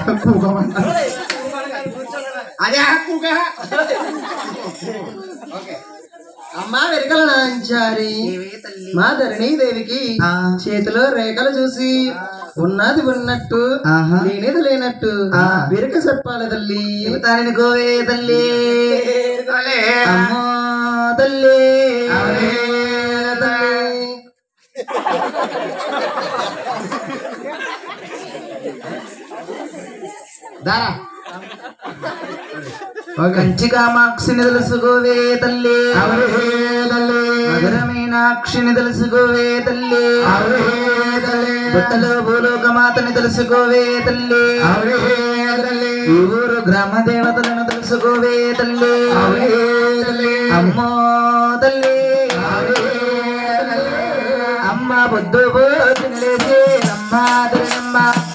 కూకోమంట అదే కూక ఓకే అమ్మా వెరకల నాంచారి మా ధరణి దేవికి ఆ. చేతిలో రేఖలు చూసి ఉన్నది ఉన్నట్టు ఆహా. లేనిది లేనట్టు ఆ. విరక చెప్పాలి తల్లి చెబుతానని గోవే తల్లి భలే. అమ్మో తల్లి అవే తల్లి. దారా కంచి కామాక్షిని తెలుసుకోవే తల్లి అవే తల్లి మధుర మీనాక్షిని తెలుసుకోవే తల్లి అవే తల్లి బుట్టలో భూలోక మాతని తెలుసుకోవే తల్లి అవే తల్లి ఈ ఊరు గ్రామ దేవతలను తెలుసుకోవే తల్లి అవే తల్లి అమ్మో తల్లి అమ్మ పొద్దు పోతులేసి అమ్మ తిరుగమ్మ